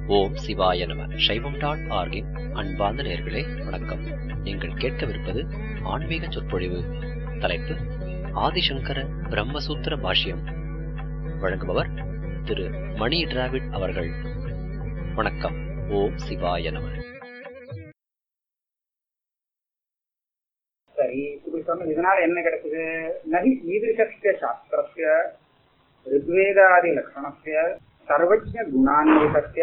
ஓம் சிவாய நம சைவம் டாட் ஆர்கின் அன்பார்ந்த நேர்களே வணக்கம் நீங்கள் கேட்கவிருப்பது ஆன்மீக சொற்பொழிவு தலைப்பு ஆதிசங்கர பிரம்மசூத்திர பாஷ்யம் வழங்குபவர் திரு மணி டிராவிட் அவர்கள் வணக்கம் ஓம் சிவாய நம சரி இப்படி சொன்ன இதனால என்ன கிடைச்சது நகி ஈதிருஷஸ்ய சாஸ்திரஸ்ய ரிக்வேதாதி லட்சணஸ்ய சர்வஜ குணான்வேதஸ்ய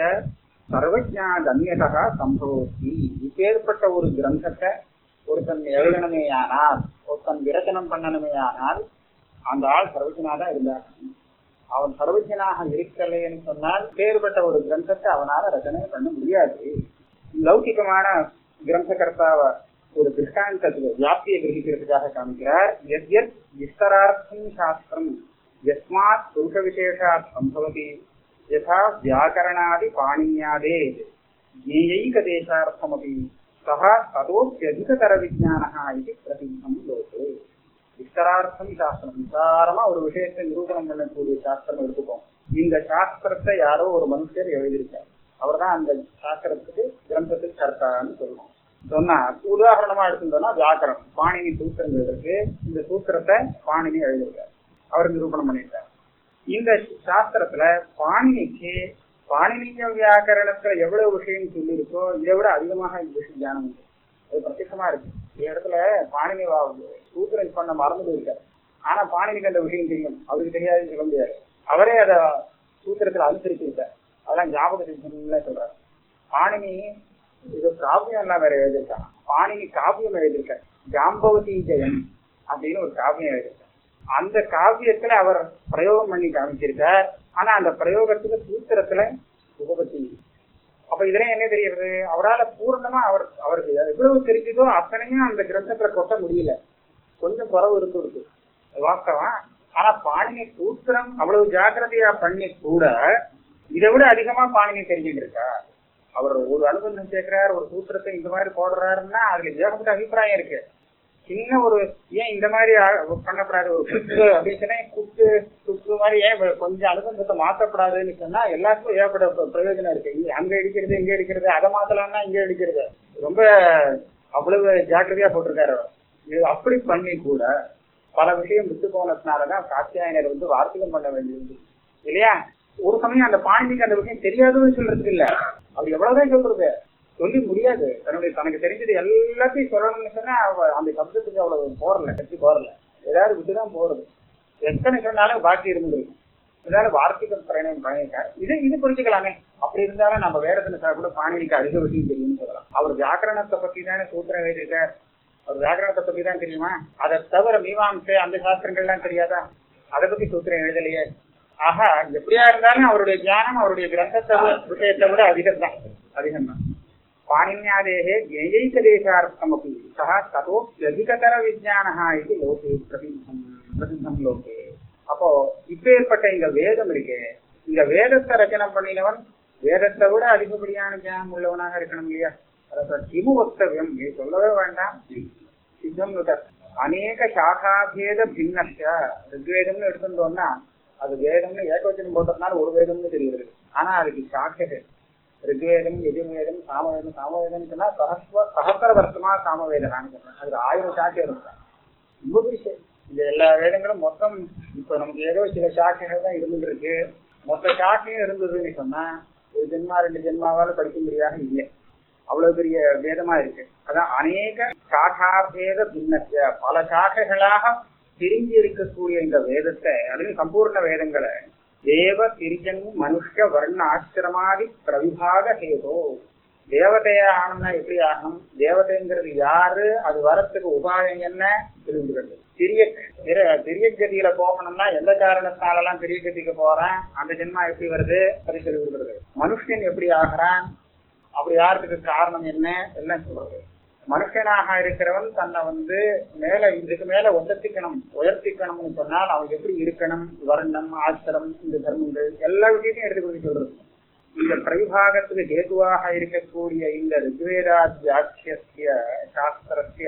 சர்வஜாகன்யதா சம்பவத்தி இப்பேற்பட்ட ஒரு கிரந்தத்தை ஒருத்தன் எழுதணுமேயானால் ஒருத்தன் விரச்சனம் பண்ணணுமேயானால் அந்த ஆள் சர்வஜனா தான் இருந்தார் அவன் சர்வஜனாக இருக்கலைன்னு சொன்னால் பேர்பட்ட ஒரு கிரந்தத்தை அவனால ரச்சனை பண்ண முடியாது லௌகிகமான கிரந்தகர்த்தாவை ஒரு திருஷ்டாந்தத்துக்கு வியாப்தியை கிரகிக்கிறதுக்காக காமிக்கிறார் எத் எத் விஸ்தரார்த்தம் சாஸ்திரம் யஸ்மாத் புருஷ விசேஷாத் சம்பவதி யதா வியாக்கரணாதி பாணியாதே ஜேயைக தேசார்த்தமபி சஹ ததோப்யதிகதர விஜானஹ இது பிரசித்தம் லோகே விஸ்தரார்த்தம் சாஸ்திரம் விசாரமா ஒரு விஷயத்தை நிரூபணம் பண்ணக்கூடிய சாஸ்திரம் எடுத்துக்கோம் இந்த சாஸ்திரத்தை யாரோ ஒரு மனுஷர் எழுதியிருக்கார் அவர் தான் அந்த சாஸ்திரத்துக்கு கிரந்தத்துக்கு கர்த்தான்னு சொல்லுவோம் சொன்னா உதாரணமா எடுத்துட்டோம்னா வியாக்கரணம் பாணினி சூத்திரங்கள் இருக்கு இந்த சூத்திரத்தை பாணினி எழுதியிருக்கார் அவர் நிரூபணம் பண்ணியிருக்கார் இந்த சாஸ்திரத்துல பாணினிக்கு பாணினிய வியாக்கரணத்துல எவ்வளவு விஷயம் சொல்லியிருக்கோ இதை விட அதிகமாக இந்த விஷயம் தியானம் உண்டு அது பிரத்யமா இருக்கு இந்த இடத்துல பாணினி சூத்திரம் பண்ண மறந்து போயிருக்காரு ஆனா பாணினிக்கு அந்த விஷயம் தெரியும் அவருக்கு தெரியாதுன்னு சொல்ல முடியாது அவரே அதை சூத்திரத்துல அனுசரிச்சிருக்கார் அதெல்லாம் ஞாபகத்தை சொல்றாரு பாணினி இது காவியம் எல்லாம் வேற எழுதியிருக்கான் பாணினி காவியம் எழுதியிருக்கார் ஜாம்பவதி ஜெயம் அப்படின்னு ஒரு காவியம் எழுதியிருக்கார் அந்த காவியத்துல அவர் பிரயோகம் பண்ணி காமிச்சிருக்கார் ஆனா அந்த பிரயோகத்துக்கு சூத்திரத்துல உபபத்தி அப்ப இதுல என்ன தெரியுது அவரால் பூர்ணமா அவர் அவருக்கு எவ்வளவு தெரிஞ்சதோ அத்தனையும் அந்த கிரந்தத்துல கொட்ட முடியல கொஞ்சம் குறவு இருந்து இருக்கு வாஸ்தவம் ஆனா பாணினி சூத்திரம் அவ்வளவு ஜாக்கிரதையா பண்ணி கூட இதை விட அதிகமா பாணினி தெரிஞ்சுட்டு இருக்கா அவர் ஒரு அனுபந்தம் சேர்க்கிறார் ஒரு சூத்திரத்தை இந்த மாதிரி போடுறாருன்னா அதுல ஏகப்பட்ட அபிப்பிராயம் இருக்கு சின்ன ஒரு ஏன் இந்த மாதிரி பண்ணப்படாது ஒரு குத்து அப்படின்னு சொன்னா குத்து குத்து மாதிரி ஏன் கொஞ்சம் அனுபந்தத்தை மாற்றப்படாதுன்னு சொன்னா எல்லாத்துக்கும் ஏகப்பட்ட பிரயோஜனம் இருக்கு அங்க அடிக்கிறது இங்க அடிக்கிறது அதை மாத்தலாம்னா இங்க அடிக்கிறது ரொம்ப அவ்வளவு ஜாக்கிரதையா போட்டிருக்காரு இது அப்படி பண்ணி கூட பல விஷயம் விட்டு போனதுனாலதான் காத்தியாயனர் வந்து வார்த்தகம் பண்ண வேண்டியது இல்லையா ஒரு சமயம் அந்த பாண்டிக்கு அந்த விஷயம் தெரியாதுன்னு சொல்றதுக்கு இல்ல அவர் எவ்வளவுதான் சொல்றது சொல்லி முடியாது தன்னுடைய தனக்கு தெரிஞ்சது எல்லாத்தையும் சொல்லணும்னு சொன்னா அந்த சப்தத்துக்கு அவ்வளவு போறல கட்சி போறல ஏதாவது விட்டுதான் போறது எத்தனை சொன்னாலும் பாக்கி இருந்திருக்கும் ஏதாவது வார்த்தைகள் பிரயணம் பண்ணியிருக்காரு இது இது புரிஞ்சுக்கலாமே அப்படி இருந்தாலும் நம்ம வேடத்துல சார் கூட பாணினிக்கு அதிக விஷயம் தெரியும்னு சொல்லலாம் அவர் வியாக்கரணத்தை பத்தி தானே சூத்திரம் எழுதியிருக்கார் அவர் வியாக்கரணத்தை பத்தி தான் தெரியுமா அதை தவிர மீமாம்சை அந்த சாஸ்திரங்கள்லாம் தெரியாதா அதை பத்தி சூத்திரம் எழுதலையே ஆக எப்படியா இருந்தாலும் அவருடைய தியானம் அவருடைய கிரந்தத்தை விஷயத்தை விட அதிகம் தான் அதிகம் தான் பாணின்யாதேகே ஜெயைகதேசார்த்தமபி சः ததோப்யதிகதர விஜயானः இது லோகே பிரசித்தம் பிரசித்தம் லோகே அப்போ இப்பேற்பட்ட இந்த வேதம் இருக்கே இந்த வேதத்தை ரச்சனம் பண்ணினவன் வேதத்தை விட அதிகப்படியான ஞானம் உள்ளவனாக இருக்கணும் இல்லையா அதாவது கிமு வக்தவியம் நீ சொல்லவே வேண்டாம் சித்தம் அநேக சாகாபேத பின்னஸ்ய ரிக்வேதம்னு எடுத்துட்டோம்னா அது வேதம்னு ஏகவச்சனம் போட்டதுனால ஒரு வேதம்னு தெரியுது ஆனா அதுக்கு சாட்சது ரிக்வேதம் எதிர்வேதம் சாமவேதம் சாமவேதம் சொன்னா சகஸ்வ சகசர வருஷமா சாமவேதனான்னு சொல்றேன் அதுல ஆயிரம் சாட்சியம் இருக்கும் ரொம்ப விஷயம் இந்த எல்லா வேதங்களும் மொத்தம் இப்ப நமக்கு ஏதோ சில சாட்சிகள் தான் இருந்துட்டு இருக்கு மொத்த சாட்சியும் இருந்ததுன்னு சொன்னா ஒரு ஜென்மா ரெண்டு ஜென்மாவால படிக்க முடியாத இல்லை அவ்வளவு பெரிய வேதமா இருக்கு அதான் அநேக சாகாபேத பின்னத்திய பல சாக்கைகளாக பிரிஞ்சு இருக்கக்கூடிய இந்த வேதத்தை அதுவும் சம்பூர்ண வேதங்களை தேவ திரிஜன் மனுஷ வர்ண ஆசிரமாதி பிரவிபாக ஹேதோ தேவதையா ஆகணும்னா எப்படி ஆகணும் தேவதைங்கிறது யாரு அது வரத்துக்கு உபாயம் என்ன தெரிஞ்சுக்கிறது திரிய திரிய கதியில போகணும்னா எந்த காரணத்தாலெல்லாம் திரிய கதிக்கு போறேன் அந்த ஜென்மா எப்படி வருது அதை சொல்லி கொடுக்குறது மனுஷன் எப்படி ஆகிறான் அப்படி யாருக்கு காரணம் என்ன எல்லாம் சொல்றது மனுஷனாக இருக்கிறவன் தன்னை வந்து மேல இதுக்கு மேல உயர்த்திக்கணும் உயர்த்திக்கணும்னு சொன்னால் அவன் எப்படி இருக்கணும் வர்ணம் ஆசிரம் இந்த தர்மங்கள் எல்லா விஷயத்தையும் எடுத்துக்கொண்டு சொல்றது இந்த பிரவிபாகத்துக்கு கேதுவாக இருக்கக்கூடிய இந்த ரிக்வேதாத்தியாட்சிய சாஸ்திரஸ்ய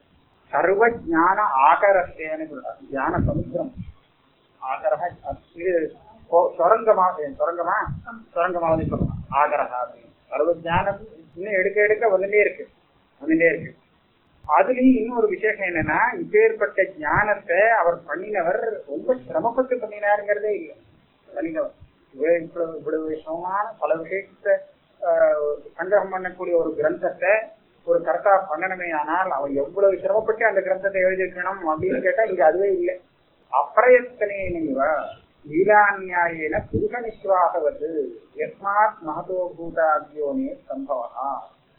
சர்வ ஜான ஆகரஸ்யன்னு சொல்றார் ஞான சமுத்திரம் ஆகரக இது ஓ சுரங்கமா ஏன் சுரங்கமா சுரங்கமாவது சொல்லலாம் ஆகரகா அப்படின்னு சர்வஜானம் இன்னும் எடுக்க எடுக்க வந்துட்டே இருக்கு வந்துட்டே இருக்கு அதுலயும் இன்னொரு விசேஷம் என்னன்னா இப்பேற்பட்ட ஞானத்தை அவர் பண்ணினவர் ரொம்ப சிரமப்பட்டு பண்ணினாருங்கிறதே இல்லை பண்ணினவர் இவ்வளவு இவ்வளவு இவ்வளவு விஷயமான பல விஷயத்தை ஆஹ், சங்கிரகம் பண்ணக்கூடிய ஒரு கிரந்தத்தை ஒரு கர்த்தா பண்ணணுமே ஆனால் அவர் எவ்வளவு சிரமப்பட்டு அந்த கிரந்தத்தை எழுதியிருக்கணும் அப்படின்னு கேட்டா இங்க அதுவே இல்லை அப்பிரயத்தனேனைவ லீலாநியாயேன புருஷ நிஸ்வாகவது யஸ்மாத் மகதோ பூதாத்யோனே சம்பவா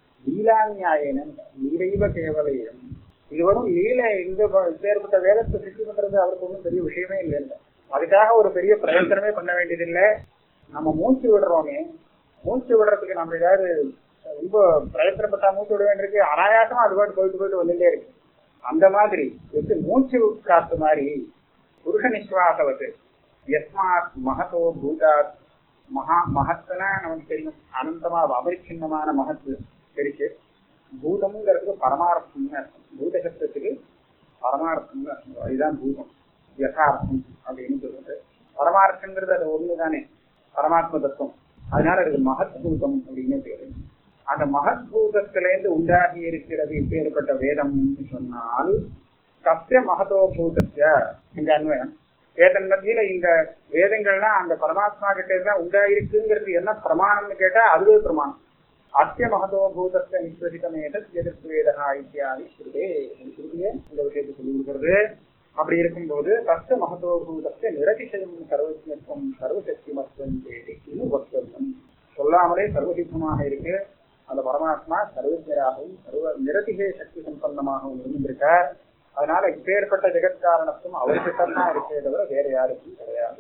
லீலாநியாயேன நீரைவ கேவலையும் இது வரும் லீல இந்த ப- இப்பேற்பட்ட வேதத்தை சித்தி பண்றது அவருக்கு ஒன்றும் பெரிய விஷயமே இல்லை அதுக்காக ஒரு பெரிய பிரயத்தனமே பண்ண வேண்டியதில்லை நம்ம மூச்சு விடுறோமே மூச்சு விடுறதுக்கு நம்ம ஏதாவது ரொம்ப பிரயத்தனப்பட்டா மூச்சு விட வேண்டியிருக்கு அனாயாசமா அது பாட்டு போயிட்டு போயிட்டு வந்துட்டே இருக்கு அந்த மாதிரி எப்படி மூச்சு காத்து மாதிரி புருஷ நிஸ்வாசவத்து எஸ்மாத் மகதோ பூதாத் மகா மகத்துனா நமக்கு தெரியும் அனந்தமா அபரிச்சின்னமான மகத்து இருக்கு பூதம்ங்கிறதுக்கு பரமார்த்தம்னு அர்த்தம் பூத சப்தத்துக்கு பரமார்த்தம்னு அர்த்தம் அதுதான் பூதம் யதார்த்தம் அப்படின்னு சொல்றது பரமார்த்தங்கிறது அது ஒண்ணுதானே பரமாத்ம தத்துவம் அதனால அதுக்கு மகத்பூதம் அப்படின்னு பேரு அந்த மகத்பூதத்திலேருந்து உண்டாகி இருக்கிறது இப்பேற்பட்ட வேதம் சொன்னால் சத்திய மகதோ பூதத்திய இந்த அன்வயம் வேதன் மத்தியில இந்த வேதங்கள்லாம் அந்த பரமாத்மா கிட்ட தான் உண்டாயிருக்குங்கிறது என்ன பிரமாணம்னு கேட்டா அதுவே பிரமாணம் அத்திய மகதோ பூதத்தை நிஸ்வசிதமேத எதிர்ப்பு வேதகா இத்தியாதி ஸ்ருதே ஸ்ருதியே இந்த விஷயத்தை சொல்லி கொடுக்கிறது அப்படி இருக்கும்போது தத்த மகதோ பூதத்தை நிரதிசயம் சர்வஜத்வம் சர்வசக்தி மத்துவம் தேடி இன்னும் வக்தவ்யம் சொல்லாமலே சர்வசித்தமாக இருக்கு அந்த பரமாத்மா சர்வஜராகவும் சர்வ நிரதிசய சக்தி சம்பன்னமாகவும் இருந்திருக்கார் அதனால இப்பேற்பட்ட ஜெகத்காரணத்தும் அவர்கிட்ட தான் இருக்கே தவிர வேற யாருக்கும் கிடையாது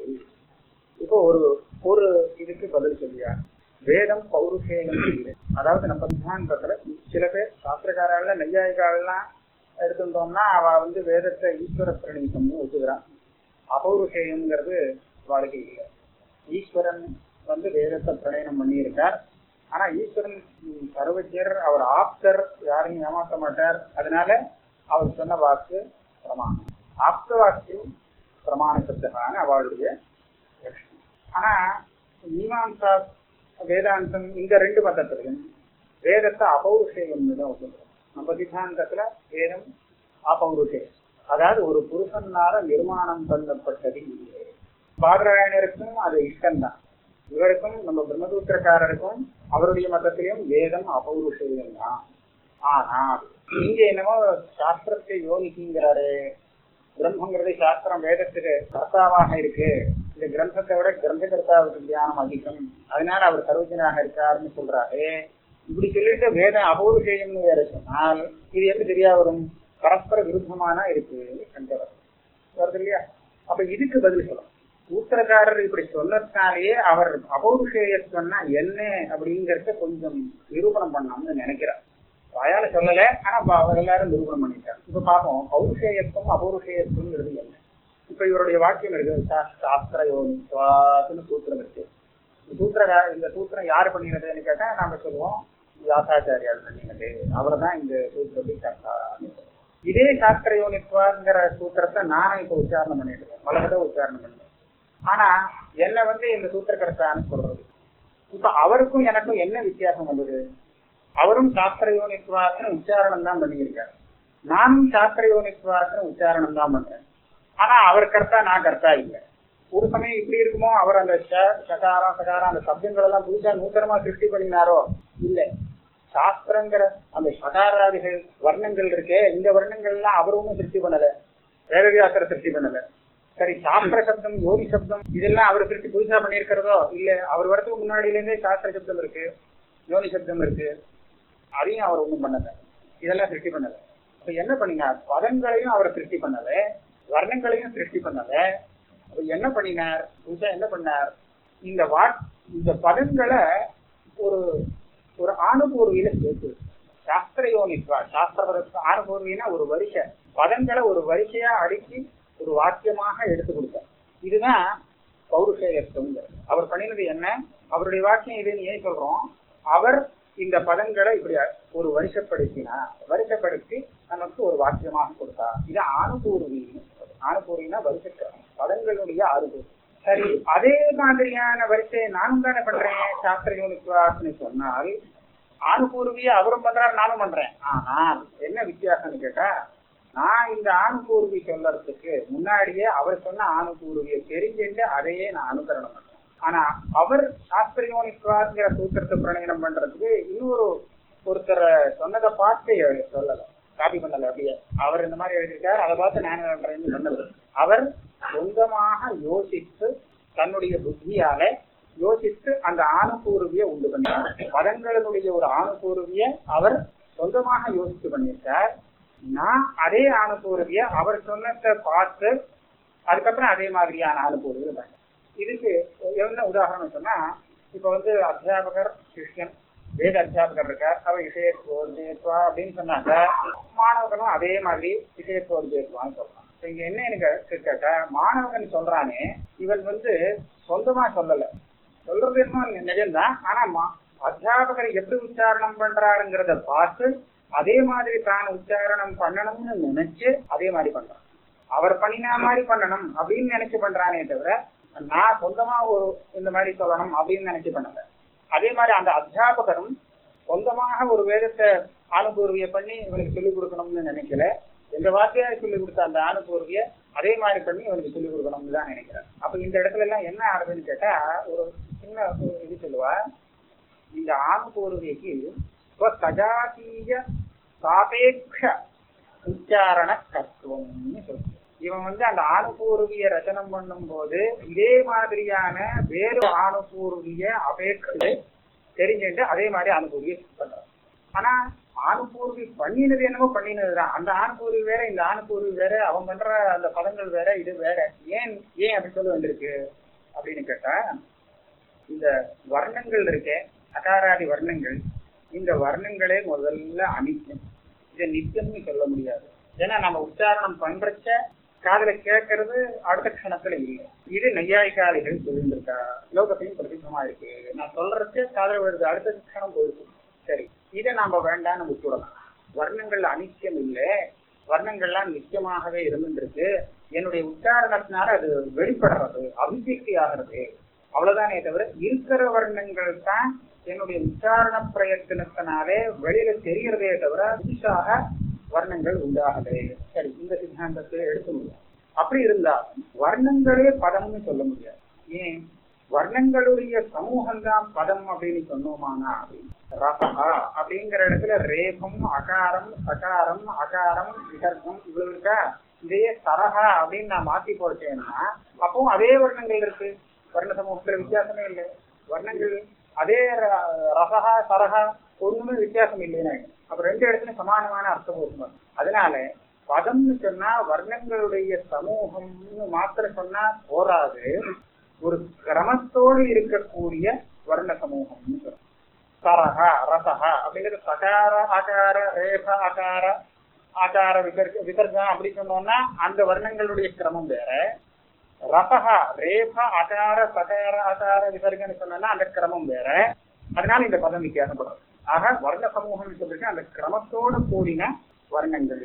இப்போ ஒரு ஒரு இதுக்கு பதில் சொல்லியா வேதம் பௌருஷேயம் இல்லை அதாவது நம்ம சித்தாந்தத்துல சில பேர் சாஸ்திரக்காரர்கள நெய்யாயிகாலாம் எடுத்துட்டோம்னா அவ வந்து வேதத்தை ஈஸ்வர பிரணீதம்னு ஒத்துக்கிறான் அபௌருஷேயம்ங்கிறது வாழ்க்கை இல்லை ஈஸ்வரன் வந்து வேதத்தை பிரணயனம் பண்ணியிருக்கார் ஆனா ஈஸ்வரன் ம், சர்வஜர் அவர் ஆப்தர் யாரையும் ஏமாற்ற மாட்டார் அதனால அவர் சொன்ன வாக்கு பிரமாணம் ஆப்த வாக்கியம் பிரமாணத்துக்கான அவளுடைய லட்சணம் ஆனா மீமாம்சா வேதாந்தம் இந்த ரெண்டு மதத்திலையும் வேதத்தை அபௌருஷேயம் தான் ஒத்துக்கிறோம் நம்ம சித்தாந்தத்துல வேதம் அபௌருஷேயம் அதாவது ஒரு புருஷனால நிர்மாணம் பண்ணப்பட்டது இல்லை பாதராயணருக்கும் அது இஷ்டம்தான் இவருக்கும் நம்ம பிரம்மசூத்திரக்காரருக்கும் அவருடைய மதத்திலையும் வேதம் அபௌருஷேயம் தான் ஆனா இங்க என்னமோ சாஸ்திரத்தை யோகிக்குங்கிறாரு பிரம்மங்கிறது சாஸ்திரம் வேதத்துக்கு கர்த்தாவாக இருக்கு இந்த கிரந்தத்தை விட கிரந்த கர்த்தாவுக்கு தியானம் அதிகம் அதனால அவர் சர்வஜனாக இருக்காருன்னு சொல்றாரு இப்படி சொல்லிட்டு வேதம் அபௌருஷேயம்னு வேற சொன்னால் இது எப்படி சரியா வரும் பரஸ்பர விருத்தமானா இருக்கு கண்டவர் வருது இல்லையா அப்ப இதுக்கு பதில் சொல்லணும் சூத்திரக்காரர் இப்படி சொன்னதுனாலேயே அவர் அபௌருஷேய சொன்னா என்ன அப்படிங்கறத கொஞ்சம் நிரூபணம் பண்ணலாம்னு நினைக்கிறார் வாயால சொல்லல ஆனா ப- அவர் எல்லாரும் நிரூபணம் பண்ணிட்டார் இப்ப பாப்போம் பௌருஷேயத்துவம் அபௌருஷேயத்துவங்கிறது என்ன இப்ப இவருடைய வாக்கியம் இருக்கு சா- சாஸ்திர யோனித்வாத்துன்னு சூத்திரம் இருக்கு இந்த சூத்திர இந்த சூத்திரம் யாரு பண்ணினதுன்னு கேட்டா நாம சொல்லுவோம் வியாசாச்சாரியார் பண்ணினது அவர் தான் இந்த சூத்திரத்தை கர்த்தான்னு சொல்லுவோம். இதே சாஸ்திர யோனித்வாங்கிற சூத்திரத்தை நானும் இப்ப உச்சாரணம் பண்ணிட்டு இருக்கேன் பல தடவை உச்சாரணம் பண்ணுவேன் ஆனா என்ன வந்து இந்த சூத்திரகர்த்தான்னு சொல்றது இப்ப அவருக்கும் எனக்கும் என்ன வித்தியாசம் வந்தது அவரும் சாஸ்திர யோனித்வாசன உச்சாரணம் தான் பண்ணியிருக்காரு நானும் சாஸ்திர யோனித்வாசன உச்சாரணம் தான் பண்றேன் ஆனா அவர் கர்த்தா நான் கர்த்தா இல்லை ஒரு சமயம் இப்படி இருக்குமோ அவர் அந்த ச- சகாரம் சகாரம் அந்த சப்தங்கள் எல்லாம் புதுசா நூத்தனமா சிருஷ்டி பண்ணினாரோ இல்ல சாஸ்திரங்கிற அந்த சகாராதிகள் வர்ணங்கள் இருக்கே இந்த வர்ணங்கள் எல்லாம் அவர் ஒன்றும் சிருஷ்டி பண்ணல வேதவியாசர சிருஷ்டி பண்ணல சரி சாஸ்திர சப்தம் யோகி சப்தம் இதெல்லாம் அவர் சிருஷ்டி புதுசா பண்ணியிருக்கிறதோ இல்ல அவர் வரதுக்கு முன்னாடியில இருந்தே சாஸ்திர சப்தம் இருக்கு யோனி சப்தம் இருக்கு அதையும் அவர் ஒண்ணும் பண்ணல இதெல்லாம் சிருஷ்டி பண்ணல அப்ப என்ன பண்ணினார் பதங்களையும் அவர் சிருஷ்டி பண்ணல வர்ணங்களையும் சிருஷ்டி பண்ணல அப்ப என்ன பண்ணினார் புதுசா என்ன பண்ணார் இந்த வா இந்த பதங்களை ஒரு ஒரு ஆணுபூர்வியில சேர்த்து சாஸ்திர யோனித்வா சாஸ்திர ஆணுபூர்வினா ஒரு வரிசை பதங்களை ஒரு வரிசையா அடுக்கி ஒரு வாக்கியமாக எடுத்து கொடுத்தார் இதுதான் பௌருஷேயத்துவங்கிறது அவர் பண்ணினது என்ன அவருடைய வாக்கியம் இதுன்னு ஏன் சொல்றோம் அவர் இந்த பதங்களை இப்படி ஒரு வரிசைப்படுத்தினார் வரிசைப்படுத்தி நமக்கு ஒரு வாக்கியமாக கொடுத்தார் இது ஆணுபூர்வி ஆணுபூர்வினா வரிசைக்கிரமம் பதங்களுடைய ஆறுபூர்வி சரி அதே மாதிரியான வரிசையை நானும் தானே பண்றேன் சாஸ்திர யூனிக்வாஸ்னு சொன்னால் ஆணுபூர்விய அவரும் பண்றாரு நானும் பண்றேன் ஆனால் என்ன வித்தியாசம்னு கேட்டா நான் இந்த ஆணுபூர்வி சொல்லறதுக்கு முன்னாடியே அவர் சொன்ன ஆணுபூர்வியை தெரிஞ்சுட்டு அதையே நான் அனுகரணம் பண்றேன் ஆனா அவர் சாஸ்திரியோனிக்வாஸ்ங்கிற சூத்திரத்தை பிரணயனம் பண்றதுக்கு இன்னொரு ஒருத்தர் சொன்னதை பார்த்து சொல்லல காப்பி பண்ணல அப்படியே அவர் இந்த மாதிரி எழுதியிருக்காரு அதை பார்த்து நான் பண்றேன்னு சொன்னது அவர் சொந்தமாக யோசித்து தன்னுடைய புத்தியால யோசித்து அந்த ஆணுபூர்விய உண்டு பண்ணினார் பதங்களினுடைய ஒரு ஆணுபூர்விய அவர் சொந்தமாக யோசித்து பண்ணியிருக்கார் நான் அதே ஆணுபூர்விய அவர் சொன்னதை பார்த்து அதுக்கப்புறம் அதே மாதிரியான ஆணுபூர்விய பண்ணேன் இதுக்கு என்ன உதாரணம் சொன்னா இப்ப வந்து அத்தியாபகர் சிஷ்யன் வேத அத்தியாபகர் இருக்கார் அவர் இசையத்துவா அப்படின்னு சொன்னாங்க மாணவர்களும் அதே மாதிரி இசையத்துவம் சொல்றான் இங்க என்ன எனக்கு கேட்டா மாணவன் சொல்றானே இவன் வந்து சொந்தமா சொல்லல சொல்றது என்ன நிஜம்தான் ஆனா அத்தியாபகர் எப்படி உச்சாரணம் பண்றாருங்கிறத பார்த்து அதே மாதிரி தான் உச்சாரணம் பண்ணணும்னு நினைச்சு அதே மாதிரி பண்றான் அவர் பண்ணினா மாதிரி பண்ணணும் அப்படின்னு நினைச்சு பண்றானே தவிர நான் சொந்தமா ஒரு இந்த மாதிரி சொல்லணும் அப்படின்னு நினைச்சு பண்ணல அதே மாதிரி அந்த அத்தியாபகரும் சொந்தமாக ஒரு வேதத்தை ஆணுபூர்விய பண்ணி இவனுக்கு சொல்லிக் கொடுக்கணும்னு நினைக்கல எந்த வார்த்தையாவது சொல்லிக் கொடுத்த அந்த ஆணுபூர்விய அதே மாதிரி பண்ணி இவனுக்கு சொல்லிக் கொடுக்கணும்னு தான் நினைக்கிறேன் அப்ப இந்த இடத்துல எல்லாம் என்ன ஆகுதுன்னு கேட்டா ஒரு சின்ன இது சொல்லுவா இந்த ஆணுபூர்விக்கு சஜாதீய சாபேக்ஷ உச்சாரண தத்துவம்னு சொல்லுது இவன் வந்து அந்த ஆணுபூர்விய ரச்சனம் பண்ணும் போது இதே மாதிரியான வேறு ஆணுபூர்விய அபேட்சை தெரிஞ்சுட்டு அதே மாதிரி ஆணுபூர்விய பண்றான் ஆனா ஆணுபூர்வி பண்ணினது என்னமோ பண்ணினதுதான் அந்த ஆணுபூர்வி வேற இந்த ஆணுபூர்வி வேற அவன் பண்ற அந்த பதங்கள் வேற இது வேற ஏன் ஏன் அப்படி சொல்ல வந்திருக்கு அப்படின்னு கேட்டா இந்த வர்ணங்கள் இருக்கே அகாராதி வர்ணங்கள் இந்த வர்ணங்களே முதல்ல அனித்தியம் இதை நித்தியம்னு சொல்ல முடியாது ஏன்னா நம்ம உச்சாரணம் பண்றச்ச காதல கேட்கறது அடுத்த க்ஷணத்துல இல்லை இது நையாயிகாரிகள் சொல்லியிருக்கா லோகத்தையும் பிரசித்தமா இருக்கு நான் சொல்றதுக்கு காதல வருது அடுத்த க்ஷணம் போயிருக்கு சரி இதை நாம வேண்டாம்னு விட்டுடலாம் வர்ணங்கள் அனித்தியம் இல்லை வர்ணங்கள்லாம் நித்தியமாகவே இருந்துருக்கு என்னுடைய உச்சாரணத்தினால அது வெளிப்படுறது அபிவியக்தி ஆகிறது அவ்வளவுதானே தவிர இருக்கிற வர்ணங்கள் தான் என்னுடைய உச்சாரண பிரயத்தனத்தினாலே வெளியில தெரியறதே தவிர புதுசாக வர்ணங்கள் உண்டாகலே சரி இந்த சித்தாந்தத்தை எடுக்க முடியாது அப்படி இருந்தாலும் வர்ணங்களே பதம்னு சொல்ல முடியாது ஏன் வர்ணங்களுடைய சமூகம் தான் பதம் அப்படின்னு சொன்னோமானா ரசகா அப்படிங்கிற இடத்துல ரேபம் அகாரம் சகாரம் அகாரம் விசர்க்கம் இவ்வளவு இருக்கா இதையே சரகா அப்படின்னு நான் மாத்தி போட்டேன்னா அப்போ அதே வர்ணங்கள் இருக்கு வர்ண சமூகத்துல வித்தியாசமே இல்லை வர்ணங்கள் அதே ரசகா சரகா ஒண்ணுமே வித்தியாசம் இல்லைன்னு அப்ப ரெண்டு இடத்துலயும் சமானமான அர்த்தம் இருக்கும் அதனால பதம்னு சொன்னா வர்ணங்களுடைய சமூகம்னு மாத்திரம் சொன்னா போராது ஒரு கிரமத்தோடு இருக்கக்கூடிய வர்ண சமூகம்னு சொல்றோம் சரகா ரசகா அப்படிங்கிறது சகார ஆகார ரேப ஆகார ஆகார விசர்க விசர்கம் அப்படி சொன்னோம்னா அந்த வர்ணங்களுடைய கிரமம் வேற ரசகா ரேப அகார சகார ஆகார விசர்கன்னு சொன்னா அந்த கிரமம் வேற அதனால இந்த பதம் வித்தியாசப்படும் ஆக வர்ண சமூகம் சொல்லிட்டு அந்த கிரமத்தோட கூடின வர்ணங்கள்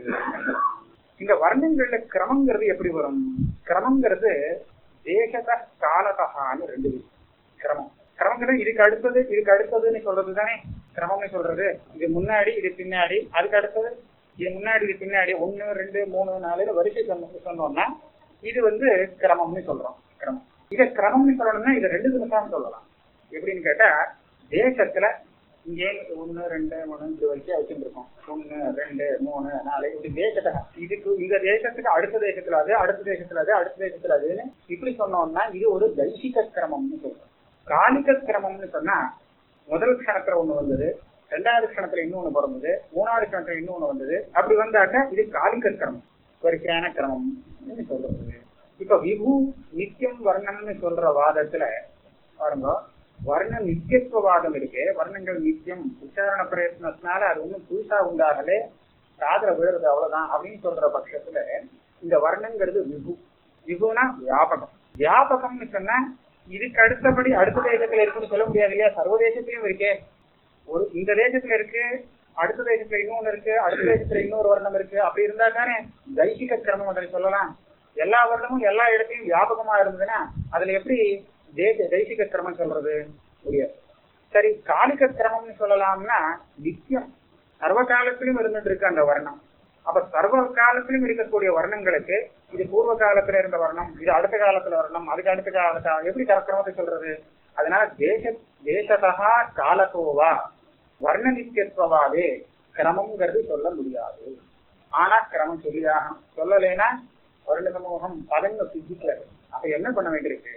இந்த வர்ணங்கள்ல கிரமங்கிறது எப்படி வரும் கிரமங்கிறது தேசத காலதகான்னு ரெண்டு கிரமம் கிரமங்கிறது இதுக்கு அடுத்தது இதுக்கு அடுத்ததுன்னு சொல்றது தானே கிரமம்னு சொல்றது இது முன்னாடி இது பின்னாடி அதுக்கு அடுத்தது இது முன்னாடி இது பின்னாடி ஒன்னு ரெண்டு மூணு நாலு வரிசை சொன்னோம்னா இது வந்து கிரமம்னு சொல்றோம் கிரமம் இதை கிரமம்னு சொல்லணும்னா இதை ரெண்டு நிமிஷம் சொல்லலாம் எப்படின்னு கேட்டா தேசத்துல இங்கே ஒன்னு ரெண்டு மூணு இந்த வரைக்கும் வச்சுருக்கோம் ஒன்னு ரெண்டு மூணு நாலு இப்படி தேசத்தை இதுக்கு இந்த தேசத்துக்கு அடுத்த தேசத்துல அது அடுத்த தேசத்துல அது அடுத்த தேசத்துல அதுன்னு இப்படி சொன்னோம்னா இது ஒரு தைசிக கிரமம்னு சொல்றோம் காலிக கிரமம்னு சொன்னா முதல் க்ஷணத்துல ஒண்ணு வந்தது ரெண்டாவது க்ஷணத்துல இன்னொன்னு பிறந்தது மூணாவது க்ஷணத்துல இன்னொன்னு வந்தது அப்படி வந்தாக்க இது காலிக கிரமம் வரிசையான கிரமம் சொல்றது இப்ப விபு நித்தியம் வர்ணம்னு சொல்ற வாதத்துல பாருங்க வர்ண நித்தியத்துவவாதம் இருக்கு வர்ணங்கள் நித்தியம் உச்சாரண பிரயத்னத்தினால அது ஒண்ணும் புதுசா உண்டாகலே காதல விழுறது அவ்வளவுதான் அப்படின்னு சொல்ற பட்சத்துல இந்த வர்ணங்கிறது விபு விபுனா வியாபகம் வியாபகம்னு சொன்னா இதுக்கு அடுத்தபடி அடுத்த தேசத்துல இருக்குன்னு சொல்ல முடியாது இல்லையா சர்வதேசத்திலயும் இருக்கே ஒரு இந்த தேசத்துல இருக்கு அடுத்த தேசத்துல இன்னொன்னு இருக்கு அடுத்த தேசத்துல இன்னொரு வர்ணம் இருக்கு அப்படி இருந்தா தானே தைசிக கிரமம் அதை சொல்லலாம் எல்லா வருடமும் எல்லா இடத்தையும் வியாபகமா இருந்ததுன்னா அதுல எப்படி தேச தேசிக கிரமம் சொல்றது முடியாது சரி காலிக கிரமம்னு சொல்லலாம்னா நித்தியம் சர்வ காலத்திலும் இருந்துட்டு இருக்கு அந்த வர்ணம் அப்ப சர்வ காலத்திலும் இருக்கக்கூடிய வர்ணங்களுக்கு இது பூர்வ காலத்துல இருந்த வர்ணம் இது அடுத்த காலத்துல வர்ணம் அதுக்கு அடுத்த காலத்தா எப்படி கிரமத்தை சொல்றது அதனால தேச தேசதா காலத்தோவா வர்ண நித்தியத்துவாவே கிரமம்ங்கிறது சொல்ல முடியாது ஆனா கிரமம் சொல்லியாகணும் சொல்லலைன்னா வருட சமூகம் பதங்க சித்திக்கிறது அப்ப என்ன பண்ண வேண்டியிருக்கு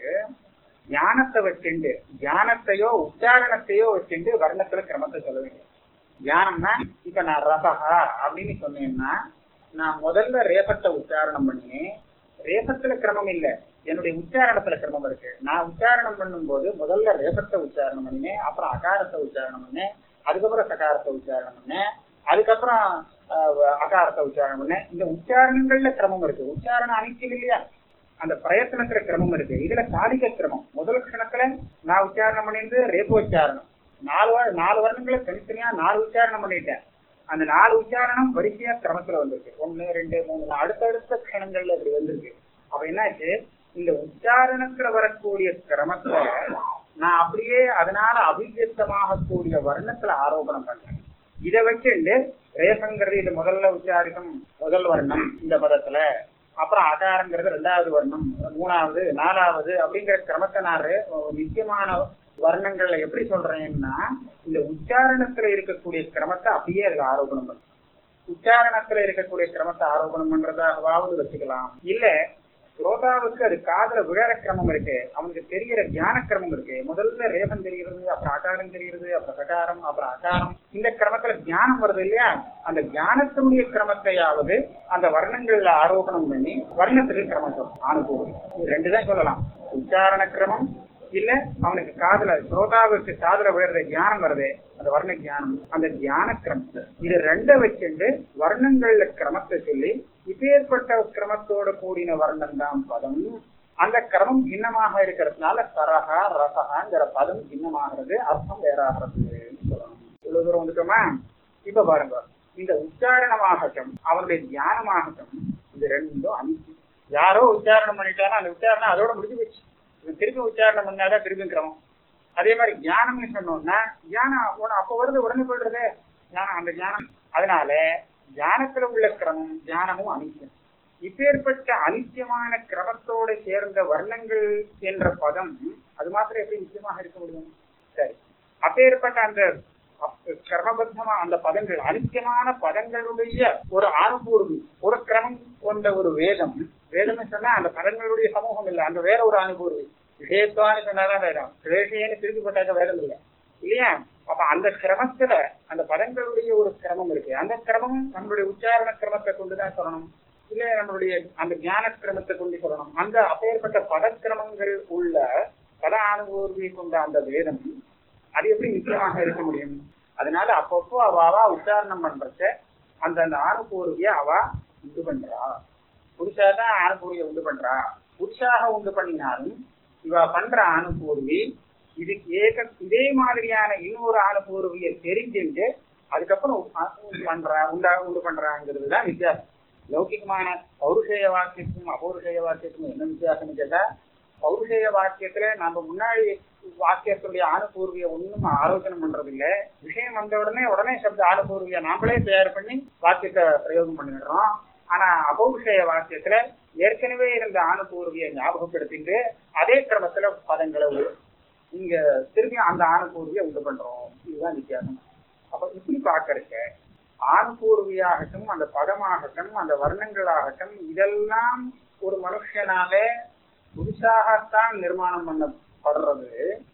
ஞானத்தை வச்சுண்டு ஞானத்தையோ உச்சாரணத்தையோ வச்சுண்டு வர்ணத்துல கிரமத்தை சொல்ல வேண்டியது தியானம்னா இப்ப நான் ரசகா அப்படின்னு சொன்னேன்னா நான் முதல்ல ரேபத்தை உச்சாரணம் பண்ணினேன் ரேபத்துல கிரமம் இல்ல என்னுடைய உச்சாரணத்துல கிரமம் இருக்கு நான் உச்சாரணம் பண்ணும்போது முதல்ல ரேபத்தை உச்சாரணம் பண்ணினேன் அப்புறம் அகாரத்தை உச்சாரணம் பண்ணேன் அதுக்கப்புறம் சகாரத்தை உச்சாரணம் பண்ணேன் அதுக்கப்புறம் ஆஹ், அகாரத்தை உச்சாரணம் பண்ணேன் இந்த உச்சாரணங்கள்ல கிரமம் இருக்கு உச்சாரணம் அனைத்தும் இல்லையா அந்த பிரயத்தனத்துல கிரமம் இருக்கு இதுல காலிக கிரமம் முதல் க்ஷணத்துல நான் உச்சாரணம் பண்ணிருந்து ரேப உச்சாரணம் நாலு வ- நாலு வருடங்களை தனித்தனியா நாலு உச்சாரணம் பண்ணிட்டேன் அந்த நாலு உச்சாரணம் வரிசையா கிரமத்துல வந்திருக்கு ஒண்ணு ரெண்டு மூணு நாலு. அடுத்தடுத்த க்ஷணங்கள்ல இப்படி வந்திருக்கு அப்ப என்னாச்சு இந்த உச்சாரணத்துல வரக்கூடிய கிரமத்தை நான் அப்படியே அதனால அபிவியக்தமாக கூடிய வர்ணத்துல ஆரோபணம் பண்றேன் இதை வச்சுண்டு ரேசங்கிறது இது முதல்ல உச்சாரிக்கும் முதல் வர்ணம் இந்த பதத்துல அப்புறம் அகாரங்கிறது ரெண்டாவது வர்ணம் மூணாவது நாலாவது அப்படிங்கிற கிரமத்தை நான் ரே- நித்தியமான வர்ணங்கள்ல எப்படி சொல்றேன்னா இந்த உச்சாரணத்துல இருக்கக்கூடிய கிரமத்தை அப்படியே அதுல ஆரோபணம் பண்றேன் உச்சாரணத்துல இருக்கக்கூடிய கிரமத்தை ஆரோபணம் பண்றதாகவாவது வச்சுக்கலாம் இல்ல ஸ்ரோதாவுக்கு அது காதுல விழற கிரமம் இருக்கு அவனுக்கு தெரியற ஞான கிரமம் இருக்கு முதல்ல ரேபம் தெரிகிறது அப்புறம் அகாரம் தெரிகிறது அப்புறம் சகாரம் அப்புறம் அகாரம் இந்த கிரமத்துல ஞானம் வருது இல்லையா அந்த ஞானத்தினுடைய கிரமத்தையாவது அந்த வர்ணங்கள்ல ஆரோபணம் பண்ணி வர்ணத்துக்கு கிரமம் சொல்லணும் அனுபவம் இது ரெண்டு தான் சொல்லலாம் உச்சாரண கிரமம் இல்ல அவனுக்கு காதுல ஸ்ரோதாவுக்கு காதுல விழுற ஞானம் வருதே அந்த வர்ண ஞானம் அந்த ஞான கிரமம் இது ரெண்ட வச்சுண்டு வர்ணங்கள்ல கிரமத்தை சொல்லி இப்பேற்பட்ட கிரமத்தோட கூடின வர்ணம் தான் பதம் அந்த கிரமம் பின்னமாக இருக்கிறதுனால சரகா ரசகாங்கிற பதம் பின்னமாகிறது அர்த்தம் வேறாகிறது சொல்லணும் இவ்வளவு தூரம் வந்துட்டோமா இப்ப பாருங்க இந்த உச்சாரணமாகட்டும் அவனுடைய தியானமாகட்டும் இது ரெண்டும் அனுப்பி யாரோ உச்சாரணம் பண்ணிட்டானா அந்த உச்சாரணம் அதோட முடிஞ்சு போச்சு இவன் திருப்பி உச்சாரணம் பண்ணாதான் திருப்பி கிரமம் அதே மாதிரி ஞானம்னு சொன்னோம்னா ஞானம் உன- அப்ப வருது உடனே போயிடுறது ஞானம் அந்த ஞானம் அதனால ஞானத்துல உள்ள கிரமம் ஞானமும் அனித்தியம் இப்பேற்பட்ட அனித்தியமான கிரமத்தோட சேர்ந்த வர்ணங்கள் என்ற பதம் அது மாத்திரம் எப்படி நிச்சயமாக இருக்க முடியும் சரி அப்பேற்பட்ட அந்த அப்- கிரமபத்தமா அந்த பதங்கள் அனித்தியமான பதங்களுடைய ஒரு அனுபூர்வி ஒரு கிரமம் கொண்ட ஒரு வேதம் வேதம்னு சொன்னா அந்த பதங்களுடைய சமூகம் இல்லை அந்த வேற ஒரு அனுபூர்வி விஷயத்துவான்னு சொன்னாதான் வேதம் கிரேஷியன்னு திருப்பி போட்டாக்க வேதம் இல்லை இல்லையா அப்ப அந்த கிரமத்துல அந்த பதங்களுடைய ஒரு கிரமம் இருக்கு அந்த கிரமம் நம்மளுடைய உச்சாரண கிரமத்தை கொண்டுதான் சொல்லணும் இல்ல நம்மளுடைய அந்த ஞான கிரமத்தை கொண்டு சொல்லணும் அந்த அப்பேற்பட்ட பதக்கிரமங்கள் உள்ள பத அனுபூர்வி கொண்ட அந்த வேதம் அது எப்படி நிச்சயமாக இருக்க முடியும் அதனால அப்பப்போ அவாவா உச்சாரணம் பண்றச்ச அந்த அந்த ஆணுபூர்விய அவ உண்டு பண்றா புருஷா தான் ஆணுபூர்விய உண்டு பண்றா புருஷாக உண்டு பண்ணினாலும் இவ பண்ற ஆணுபூர்வி இதுக்கு ஏக இதே மாதிரியான இன்னொரு ஆணுபூர்விய தெரிஞ்சுட்டு அதுக்கப்புறம் உ- பண்றா உண்டா உண்டு பண்றாங்கிறது தான் வித்தியாசம் லௌகிகமான பௌருஷேய வாக்கியத்துக்கும் அபௌருஷேய வாக்கியத்துக்கும் என்ன வித்தியாசம்னு கேட்டா பௌருஷேய வாக்கியத்துல நம்ம முன்னாடி வாக்கியத்துடைய ஆணுபூர்விய ஒண்ணும் ஆலோசனை பண்றது இல்ல விஷயம் வந்த உடனே உடனே சப்த ஆணுபூர்விய நாமளே தயார் பண்ணி வாக்கியத்தை பிரயோகம் பண்ணிடுறோம் ஆனா அபௌருஷேய வாக்கியத்துல ஏற்கனவே இருந்த ஆணுபூர்விய ஞாபகப்படுத்திட்டு அதே கிரமத்துல பதங்களை உ- இங்க திரும்பி அந்த ஆணுபூர்விய உண்டு பண்றோம் இதுதான் வித்தியாசம் அப்ப இப்படி பாக்கறக்க ஆணுபூர்வியாகட்டும் அந்த பதமாகட்டும் அந்த வர்ணங்களாகட்டும் இதெல்லாம் ஒரு மனுஷனாலே புதுசாகத்தான் நிர்மாணம் பண்ணப்படுறது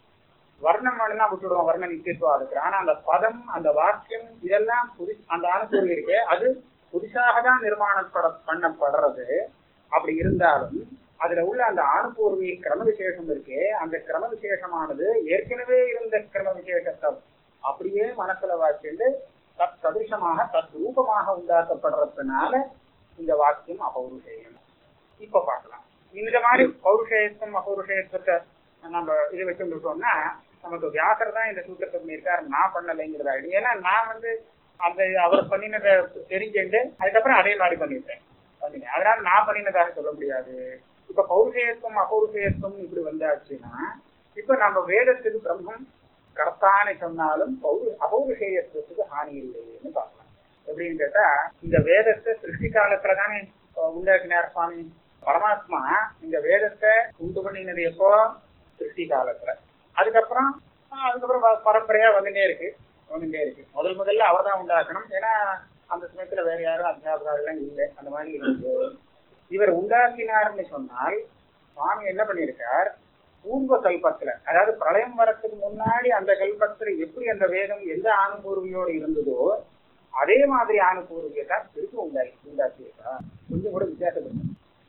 வர்ணம் வேணும்னா விட்டுடுவோம் வர்ண நித்தியத்துவம் இருக்கு ஆனா அந்த பதம் அந்த வாக்கியம் இதெல்லாம் புது அந்த அனுபவம் இருக்கு அது புதுசாக தான் நிர்மாணப்பட பண்ணப்படுறது அப்படி இருந்தாலும் அதுல உள்ள அந்த ஆணுபூர்வி கிரம விசேஷம் இருக்கு அந்த கிரம விசேஷமானது ஏற்கனவே இருந்த கிரம விசேஷத்தை அப்படியே மனசுல வாக்கிண்டு தத் சதிருஷமாக தத் ரூபமாக உண்டாக்கப்படுறதுனால இந்த வாக்கியம் அபௌருஷேயம் இப்ப பார்க்கலாம் இந்த மாதிரி பௌருஷேயத்துவம் அபௌருஷேயத்துவத்தை நம்ம இது வச்சுருந்தோம்னா நமக்கு வியாசர் தான் இந்த சூத்திரத்தை பண்ணியிருக்காரு நான் பண்ணலைங்கிறதா ஏன்னா நான் வந்து அந்த அவர் பண்ணினதை தெரிஞ்சுட்டு அதுக்கப்புறம் அதே மாதிரி பண்ணிட்டேன் பண்ணினேன் அதனால நான் பண்ணினதாக சொல்ல முடியாது இப்ப பௌருஷேயத்துவம் அபௌருஷேயத்துவம் இப்படி வந்தாச்சுன்னா இப்ப நம்ம வேதத்துக்கு பிரம்மம் கர்த்தான்னு சொன்னாலும் பௌரு அபௌருஷேயத்துவத்துக்கு ஹானி இல்லைன்னு பார்க்கலாம் எப்படின்னு கேட்டா இந்த வேதத்தை சிருஷ்டி காலத்துல தானே அஹ், உண்டாக்கினார் சுவாமி பரமாத்மா இந்த வேதத்தை உண்டு பண்ணினது எப்போ சிருஷ்டி காலத்துல அதுக்கப்புறம் ஆஹ், அதுக்கப்புறம் ப- பரம்பரையா வந்துட்டே இருக்கு வந்துட்டே இருக்கு முதல் முதல்ல அவர் தான் உண்டாக்கணும் ஏன்னா அந்த சமயத்துல வேற யாரும் அத்தியாபகாரம் இல்லை அந்த மாதிரி இருக்கு இவர் உண்டாக்கினார்னு சொன்னால் சுவாமி என்ன பண்ணியிருக்கார் பூர்வ கல்பத்துல அதாவது பிரளயம் வரத்துக்கு முன்னாடி அந்த கல்பத்துல எப்படி அந்த வேதம் எந்த ஆணுபூர்வியோடு இருந்ததோ அதே மாதிரி ஆணுபூர்வியை தான் திருப்பி உண்டாக்கி உண்டாக்கியிருக்கா கொஞ்சம் கூட வித்தியாசப்படும்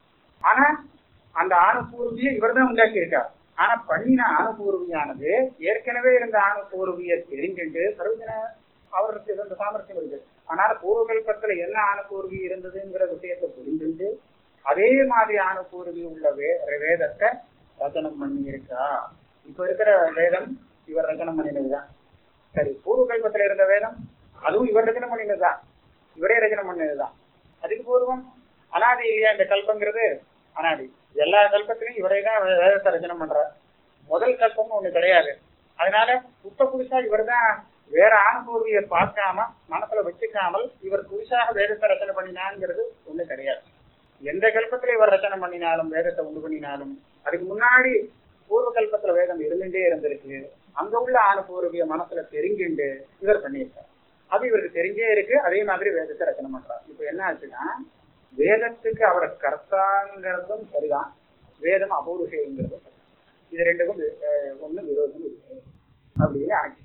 ஆனா அந்த ஆணுபூர்வியை இவர் தான் உண்டாக்கி இருக்கார் ஆனா பண்ணின ஆணுபூர்வியானது ஏற்கனவே இருந்த ஆணுபூர்வியை தெரிஞ்சுட்டு சர்வஜன அவருக்கு இருந்த சாமர்த்தியம் இருக்கு அதனால பூர்வகல்பத்துல என்ன ஆணுபூர்வி இருந்ததுங்கிற விஷயத்தை புரிஞ்சுட்டு அதே மாதிரி ஆணுபூர்வி உள்ள வே வேதத்தை ரச்சனம் பண்ணி இருக்கா இப்ப இருக்கிற வேதம் இவர் ரச்சனம் பண்ணினதுதான் சரி பூர்வகல்பத்துல இருந்த வேதம் அதுவும் இவர் ரச்சனம் பண்ணினதுதான் இவரே ரச்சனம் பண்ணதுதான் அதுக்கு பூர்வம் அனாதி இல்லையா இந்த கல்பங்கிறது அனாதி எல்லா கல்பத்திலையும் இவரே தான் வே- வேதத்தை ரச்சனை பண்றார் முதல் கல்பம்னு ஒண்ணு கிடையாது அதனால புத்த புதுசா இவர் தான் வேற ஆணுபூர்வியை பார்க்காம மனசுல வச்சுக்காமல் இவர் புதுசாக வேதத்தை ரச்சனை பண்ணினாங்கிறது ஒண்ணு கிடையாது எந்த கல்பத்துல இவர் ரச்சனை பண்ணினாலும் வேதத்தை உண்டு பண்ணினாலும் அதுக்கு முன்னாடி பூர்வ கல்பத்துல வேதம் இருந்துட்டே இருந்திருக்கு அங்க உள்ள ஆணுபூர்விய மனசுல தெரிஞ்சுண்டு இவர் பண்ணியிருக்கார் அது இவருக்கு தெரிஞ்சே இருக்கு அதே மாதிரி வேதத்தை ரச்சனை பண்றார் இப்ப என்ன ஆச்சுன்னா வேதத்துக்கு அவர் கர்த்தாங்கிறதும் சரிதான் வேதம் அபௌருஷங்கிறதும் சரிதான். இது ரெண்டுக்கும் வி- அஹ் ஒண்ணும் விரோதம் இல்லை அப்படின்னு ஆச்சு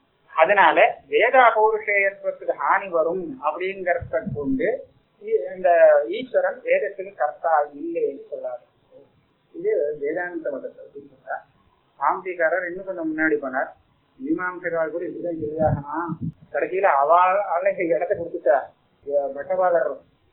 அதனால வேத அபௌருஷேயத்துவத்துக்கு ஹானி வரும் அப்படிங்கறத கொண்டு இ- இந்த ஈஸ்வரன் வேதத்துக்கு கர்த்தா இல்லைன்னு சொல்லாரு இது வேதாந்த மதத்தை சொல்றார் சாந்திகாரர் இன்னும் கொஞ்சம் முன்னாடி போனார் மீமாம்சகார் கூட இப்படிதான் சொல்லியாகணும் கடைசியில அவளை இடத்த கொடுத்துட்டா பட்டபாதர்